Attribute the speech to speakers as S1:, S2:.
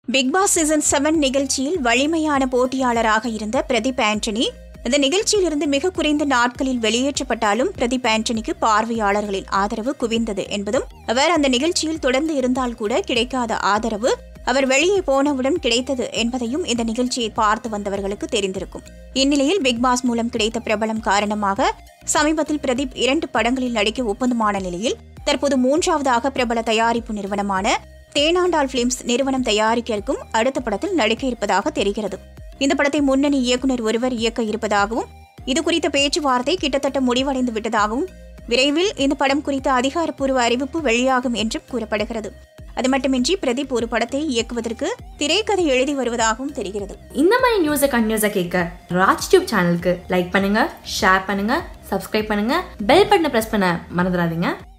S1: big Boss season seven நிகழ்ச்சியில் வலிமையான போட்டியாளராக இருந்த பிரதீப் ஆண்டனி இந்த நிகழ்ச்சியிலிருந்து மிக குறைந்த நாட்களில் வெளியேற்றப்பட்டாலும் பிரதீப் ஆண்டனிக்கு பார்வையாளர்களின் ஆதரவு குவிந்தது என்பதும் அவர் அந்த நிகழ்ச்சியில் தொடர்ந்து இருந்தால் கூட கிடைக்காத ஆதரவு அவர் வெளியே போனவுடன் கிடைத்தது என்பதையும் இந்த நிகழ்ச்சியை பார்த்து வந்தவர்களுக்கு தெரிந்திருக்கும் இந்நிலையில் பிக் பாஸ் மூலம் கிடைத்த பிரபலம் காரணமாக சமீபத்தில் பிரதீப் இரண்டு படங்களில் நடிக்க ஒப்பந்தமான நிலையில் தற்போது மூன்றாவதாக பிரபல தயாரிப்பு நிறுவனமான தேனாண்டால் பிலிம்ஸ் நிறுவனம் தயாரிக்க இருக்கும் அடுத்த படத்தில் நடிக்க இருப்பதாக தெரிகிறது இந்த படத்தை முன்னணி இயக்குனர் ஒருவர் இயக்க இருப்பதாகவும் இது குறித்த பேச்சுவார்த்தை கிட்டத்தட்ட முடிவடைந்து விட்டதாகவும் விரைவில் இந்த படம் குறித்த அதிகாரப்பூர்வ அறிவிப்பு வெளியாகும் என்றும் கூறப்படுகிறது அது மட்டுமின்றி பிரதீப் ஒரு படத்தை இயக்குவதற்கு திரைக்கதை எழுதி வருவதாகவும் தெரிகிறது
S2: இந்த மாதிரி நியூஸை கண்டினியூஸாக கேட்க ராஜ் டியூப் சேனலுக்கு லைக் பண்ணுங்க ஷேர் பண்ணுங்க சப்ஸ்கிரைப் பண்ணுங்க பெல் பட்டனை ப்ரெஸ் பண்ண மறந்துடாதீங்க